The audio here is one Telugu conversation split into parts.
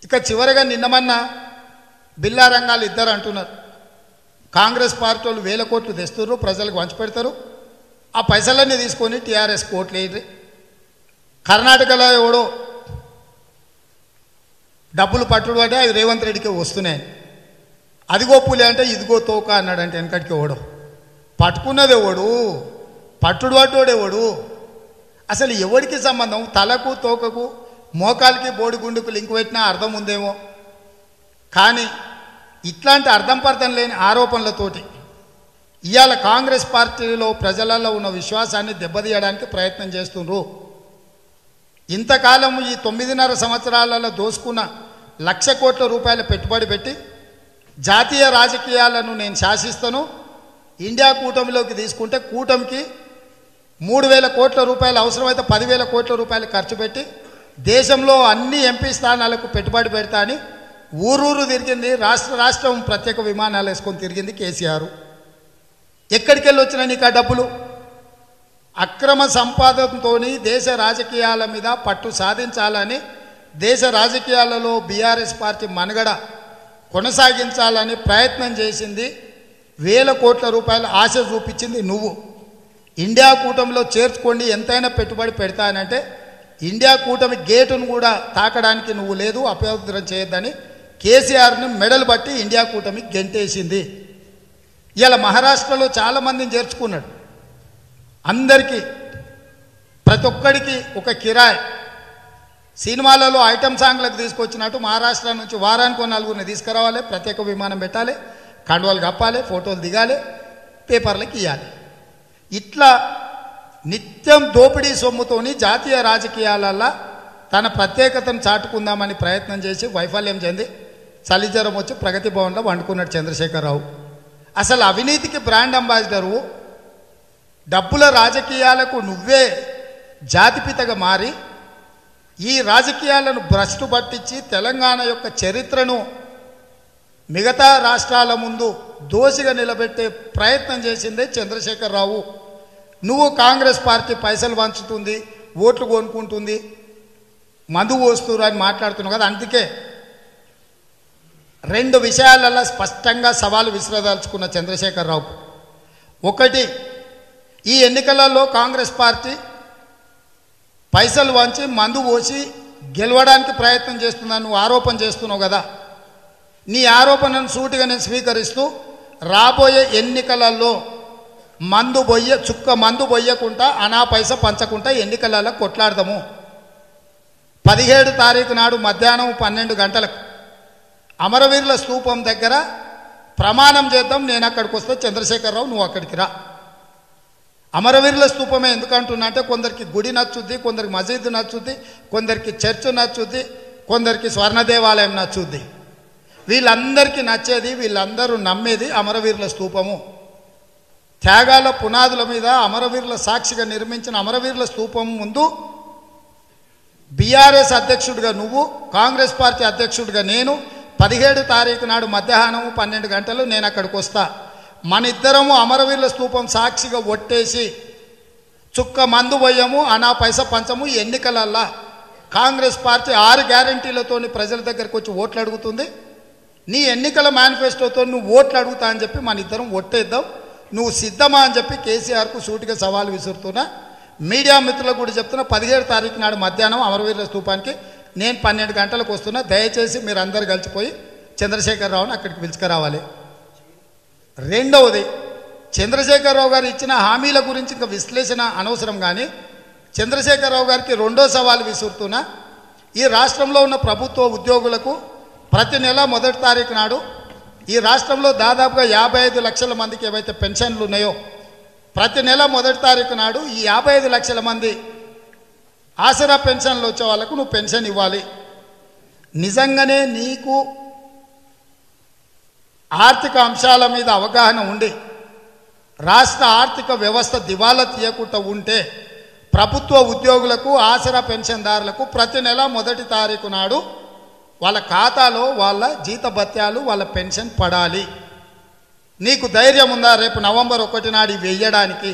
ఇక చివరిగా నిన్నమన్నా బిల్లా రంగాలు ఇద్దరు అంటున్నారు కాంగ్రెస్ పార్టీ వాళ్ళు వేల కోట్లు తెస్తున్నారు ప్రజలకు పంచిపెడతారు ఆ పైసలన్నీ తీసుకొని టీఆర్ఎస్ కోట్లు వేయరు కర్ణాటకలో ఎవడో డబ్బులు పట్టుడు అంటే అవి రేవంత్ రెడ్డికి వస్తున్నాయి అదిగో పులి అంటే ఇదిగో తోక అన్నాడంటే వెనకటికి ఎవడు పట్టుకున్నది ఎవడు పట్టుడు పట్టుడు ఎవడు అసలు ఎవడికి సంబంధం తలకు తోకకు మోకాలకి బోడిగుండుకు లింక్ పెట్టినా అర్థం ఉందేమో కానీ ఇట్లాంటి అర్థం పర్థం లేని ఆరోపణలతోటి ఇవాళ కాంగ్రెస్ పార్టీలో ప్రజలలో ఉన్న విశ్వాసాన్ని దెబ్బతీయడానికి ప్రయత్నం చేస్తుండ్రు ఇంతకాలం ఈ తొమ్మిదిన్నర సంవత్సరాలలో దోసుకున్న లక్ష కోట్ల రూపాయల పెట్టుబడి పెట్టి జాతీయ రాజకీయాలను నేను శాసిస్తాను ఇండియా కూటమిలోకి తీసుకుంటే కూటమికి మూడు వేల కోట్ల రూపాయలు అవసరమైతే పదివేల కోట్ల రూపాయలు ఖర్చు పెట్టి దేశంలో అన్ని ఎంపీ స్థానాలకు పెట్టుబడి పెడతా అని ఊరూరు తిరిగింది రాష్ట్ర రాష్ట్రం ప్రత్యేక విమానాలు వేసుకొని తిరిగింది కేసీఆర్ ఎక్కడికి వెళ్ళి వచ్చినా నీకు ఆ డబ్బులు అక్రమ సంపాదనతో దేశ రాజకీయాల మీద పట్టు సాధించాలని దేశ రాజకీయాలలో బీఆర్ఎస్ పార్టీ మనుగడ కొనసాగించాలని ప్రయత్నం చేసింది వేల కోట్ల రూపాయల ఆశ చూపించింది నువ్వు ఇండియా కూటమిలో చేర్చుకోండి ఎంతైనా పెట్టుబడి పెడతానంటే ఇండియా కూటమి గేటును కూడా తాకడానికి నువ్వు లేదు అపవిత్రం చేయొద్దని కేసీఆర్ని మెడలు బట్టి ఇండియా కూటమి గెంటేసింది ఇలా మహారాష్ట్రలో చాలామందిని చేర్చుకున్నాడు అందరికీ ప్రతి ఒక్కడికి ఒక కిరాయ్ సినిమాలలో ఐటమ్ సాంగ్లకు తీసుకొచ్చినట్టు మహారాష్ట్ర నుంచి వారానికి నలుగురిని తీసుకురావాలి ప్రత్యేక విమానం పెట్టాలి కండువాలు కప్పాలి ఫోటోలు దిగాలి పేపర్లకు ఇవ్వాలి ఇట్లా నిత్యం దోపిడీ సొమ్ముతోని జాతీయ రాజకీయాలల్లో తన ప్రత్యేకతను చాటుకుందామని ప్రయత్నం చేసి వైఫల్యం చెంది చలిజ్వరం వచ్చి ప్రగతి భవన్లో వండుకున్నాడు చంద్రశేఖరరావు అసలు అవినీతికి బ్రాండ్ అంబాసిడరు డబ్బుల రాజకీయాలకు నువ్వే జాతిపితగా మారి ఈ రాజకీయాలను భ్రష్టు పట్టించి తెలంగాణ యొక్క చరిత్రను మిగతా రాష్ట్రాల ముందు దోషిగా నిలబెట్టే ప్రయత్నం చేసిందే చంద్రశేఖరరావు నువ్వు కాంగ్రెస్ పార్టీ పైసలు పంచుతుంది ఓట్లు కొనుక్కుంటుంది మందు పోస్తున్నారు అని మాట్లాడుతున్నావు కదా అందుకే రెండు విషయాలలో స్పష్టంగా సవాలు విసిరదలుచుకున్న చంద్రశేఖరరావుకు ఒకటి ఈ ఎన్నికలలో కాంగ్రెస్ పార్టీ పైసలు వంచి మందు పోసి గెలవడానికి ప్రయత్నం చేస్తుందని నువ్వు ఆరోపణ చేస్తున్నావు కదా నీ ఆరోపణను సూటిగా నేను స్వీకరిస్తూ రాబోయే ఎన్నికలలో మందు బొయ్య చుక్క మందు బొయ్యకుండా అనా పైస పంచకుండా ఎన్నికలలో కొట్లాడదాము పదిహేడు తారీఖు నాడు మధ్యాహ్నం పన్నెండు గంటలకు అమరవీరుల స్తూపం దగ్గర ప్రమాణం చేద్దాం నేను అక్కడికి వస్తే చంద్రశేఖరరావు నువ్వు అక్కడికి రా అమరవీరుల స్తూపమే ఎందుకంటున్నా అంటే కొందరికి గుడి నచ్చుద్ది కొందరికి మసీదు నచ్చుద్ది కొందరికి చర్చ్ నచ్చుద్ది కొందరికి స్వర్ణ దేవాలయం నచ్చుద్ది వీళ్ళందరికీ నచ్చేది వీళ్ళందరూ నమ్మేది అమరవీరుల స్తూపము త్యాగాల పునాదుల మీద అమరవీరుల సాక్షిగా నిర్మించిన అమరవీరుల స్తూపం ముందు బీఆర్ఎస్ అధ్యక్షుడిగా నువ్వు కాంగ్రెస్ పార్టీ అధ్యక్షుడిగా నేను పదిహేడు తారీఖు నాడు మధ్యాహ్నం పన్నెండు గంటలు నేను అక్కడికి వస్తా మన ఇద్దరము అమరవీరుల స్తూపం సాక్షిగా ఒట్టేసి చుక్క మందు పోయము అనా పైస పంచము ఈ ఎన్నికలల్లా కాంగ్రెస్ పార్టీ ఆరు గ్యారంటీలతోని ప్రజల దగ్గరికి వచ్చి ఓట్లు అడుగుతుంది నీ ఎన్నికల మేనిఫెస్టోతో నువ్వు ఓట్లు అడుగుతా అని చెప్పి మన ఇద్దరం ఒట్టేద్దాం నువ్వు సిద్ధమా అని చెప్పి కేసీఆర్కు సూటిగా సవాల్ విసురుతున్నా మీడియా మిత్రులకు కూడా చెప్తున్నా పదిహేడు తారీఖు నాడు మధ్యాహ్నం అమరవీరుల స్తూపానికి నేను పన్నెండు గంటలకు వస్తున్నా దయచేసి మీరు అందరు కలిసిపోయి చంద్రశేఖరరావుని అక్కడికి పిలుచుకురావాలి రెండవది చంద్రశేఖరరావు గారు ఇచ్చిన హామీల గురించి ఇంకా విశ్లేషణ అనవసరం కానీ చంద్రశేఖరరావు గారికి రెండో సవాలు విసురుతున్నా ఈ రాష్ట్రంలో ఉన్న ప్రభుత్వ ఉద్యోగులకు ప్రతి నెల మొదటి తారీఖు నాడు ఈ రాష్ట్రంలో దాదాపుగా యాభై ఐదు లక్షల మందికి ఏవైతే పెన్షన్లు ఉన్నాయో ప్రతి నెల మొదటి తారీఖు నాడు ఈ యాభై ఐదు లక్షల మంది ఆసరా పెన్షన్లు వచ్చే వాళ్ళకు నువ్వు పెన్షన్ ఇవ్వాలి నిజంగానే నీకు ఆర్థిక అంశాల మీద అవగాహన ఉండి రాష్ట్ర ఆర్థిక వ్యవస్థ దివాలా తీయకుండా ఉంటే ప్రభుత్వ ఉద్యోగులకు ఆసరా పెన్షన్దారులకు ప్రతి నెల మొదటి తారీఖు నాడు వాళ్ళ ఖాతాలో వాళ్ళ జీతభత్యాలు వాళ్ళ పెన్షన్ పడాలి నీకు ధైర్యం ఉందా రేపు నవంబర్ ఒకటి నాడు ఇవి వెయ్యడానికి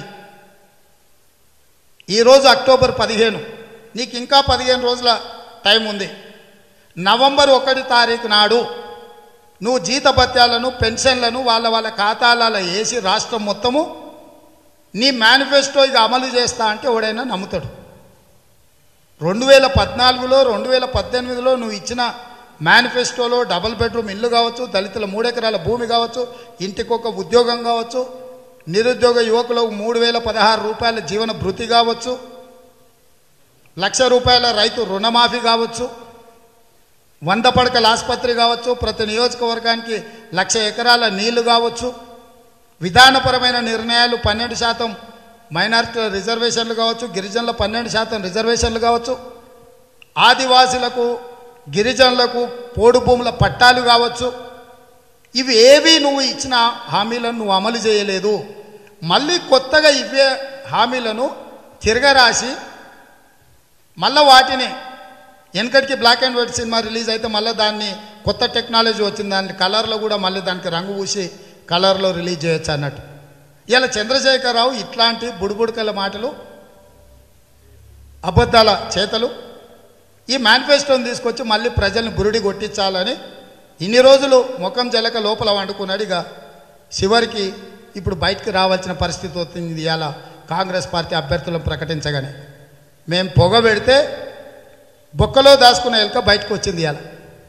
ఈరోజు అక్టోబర్ పదిహేను నీకు ఇంకా పదిహేను రోజుల టైం ఉంది నవంబర్ ఒకటి తారీఖు నాడు నువ్వు జీతభత్యాలను పెన్షన్లను వాళ్ళ వాళ్ళ ఖాతాలలో వేసి రాష్ట్రం మొత్తము నీ మేనిఫెస్టో ఇక అమలు చేస్తా అంటే ఎవడైనా నమ్ముతాడు రెండు వేల పద్నాలుగులో రెండు వేల పద్దెనిమిదిలో నువ్వు ఇచ్చిన మేనిఫెస్టోలో డబుల్ బెడ్రూమ్ ఇల్లు కావచ్చు దళితుల మూడెకరాల భూమి కావచ్చు ఇంటికొక ఉద్యోగం కావచ్చు నిరుద్యోగ యువకులకు మూడు వేల పదహారు రూపాయల జీవన భృతి కావచ్చు లక్ష రూపాయల రైతు రుణమాఫీ కావచ్చు వంద పడకల ఆసుపత్రి కావచ్చు ప్రతి నియోజకవర్గానికి లక్ష ఎకరాల నీళ్లు కావచ్చు విధానపరమైన నిర్ణయాలు పన్నెండు శాతం మైనారిటీల రిజర్వేషన్లు కావచ్చు గిరిజనుల పన్నెండు శాతం రిజర్వేషన్లు కావచ్చు ఆదివాసులకు గిరిజనులకు పోడు భూముల పట్టాలు కావచ్చు ఇవి ఏవి నువ్వు ఇచ్చిన హామీలను నువ్వు అమలు చేయలేదు మళ్ళీ కొత్తగా ఇవే హామీలను తిరగరాసి మళ్ళీ వాటిని వెనకటికి black and white cinema release అయితే మళ్ళీ దాన్ని కొత్త టెక్నాలజీ వచ్చింది దాన్ని కలర్లో కూడా మళ్ళీ దానికి రంగు పూసి కలర్లో రిలీజ్ చేయొచ్చు అన్నట్టు ఇలా చంద్రశేఖరరావు ఇట్లాంటి బుడుబుడుకల మాటలు అబద్ధాల చేతలు ఈ మేనిఫెస్టోని తీసుకొచ్చి మళ్ళీ ప్రజల్ని బురుడి కొట్టించాలని ఇన్ని రోజులు ముఖం జలక లోపల వండుకున్నాడు ఇక చివరికి ఇప్పుడు బయటికి రావాల్సిన పరిస్థితి వచ్చింది ఇవాళ కాంగ్రెస్ పార్టీ అభ్యర్థులను ప్రకటించగానే మేము పొగ పెడితే బొక్కలో దాచుకున్న ఎలుక బయటకు వచ్చింది ఇవాళ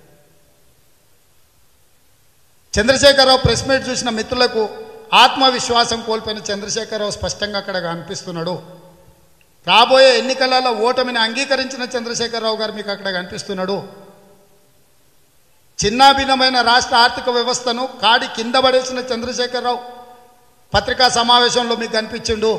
చంద్రశేఖరరావు ప్రెస్ మీట్ చూసిన మిత్రులకు ఆత్మవిశ్వాసం కోల్పోయిన చంద్రశేఖరరావు స్పష్టంగా అక్కడ కనిపిస్తున్నాడు రాబోయే ఎన్నికలలో ఓటమిని అంగీకరించిన చంద్రశేఖరరావు గారు మీకు అక్కడ కనిపిస్తున్నాడు చిన్నాభిన్నమైన రాష్ట్ర ఆర్థిక వ్యవస్థను కాడి కింద పడేసిన చంద్రశేఖరరావు పత్రికా సమావేశంలో మీకు కనిపించిండు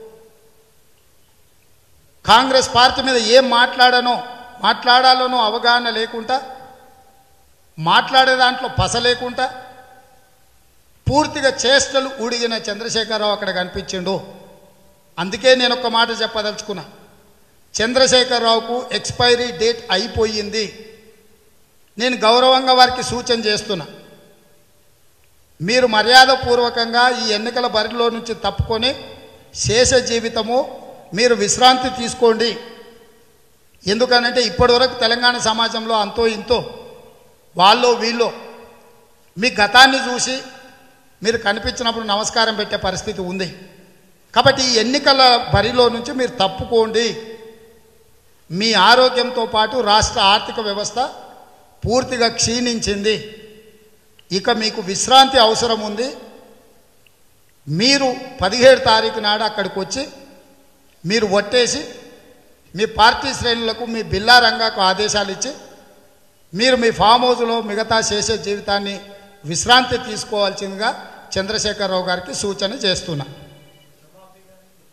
కాంగ్రెస్ పార్టీ మీద ఏం మాట్లాడానో మాట్లాడాలనో అవగాహన లేకుండా మాట్లాడే దాంట్లో పస లేకుండా పూర్తిగా చేష్టలు ఉడిగిన చంద్రశేఖరరావు అక్కడ కనిపించిండు అందుకే నేను ఒక మాట చెప్పదలుచుకున్నా చంద్రశేఖరరావుకు ఎక్స్పైరీ డేట్ అయిపోయింది నేను గౌరవంగా వారికి సూచన చేస్తున్నా మీరు మర్యాదపూర్వకంగా ఈ ఎన్నికల బరిలో నుంచి తప్పుకొని శేష జీవితము మీరు విశ్రాంతి తీసుకోండి ఎందుకనంటే ఇప్పటివరకు తెలంగాణ సమాజంలో అంతో ఇంతో వాళ్ళు వీళ్ళు మీ గతాన్ని చూసి మీరు కనిపించినప్పుడు నమస్కారం పెట్టే పరిస్థితి ఉంది కాబట్టి ఈ ఎన్నికల బరిలో నుంచి మీరు తప్పుకోండి మీ ఆరోగ్యంతో పాటు రాష్ట్ర ఆర్థిక వ్యవస్థ పూర్తిగా క్షీణించింది ఇక మీకు విశ్రాంతి అవసరం ఉంది మీరు పదిహేడు తారీఖు నాడు అక్కడికి వచ్చి మీరు ఒట్టేసి మీ పార్టీ శ్రేణులకు మీ బిల్లా రంగాకు ఆదేశాలు ఇచ్చి మీరు మీ ఫామ్ హౌస్లో మిగతా చేసే జీవితాన్ని విశ్రాంతి తీసుకోవాల్సిందిగా చంద్రశేఖరరావు గారికి సూచన చేస్తున్నా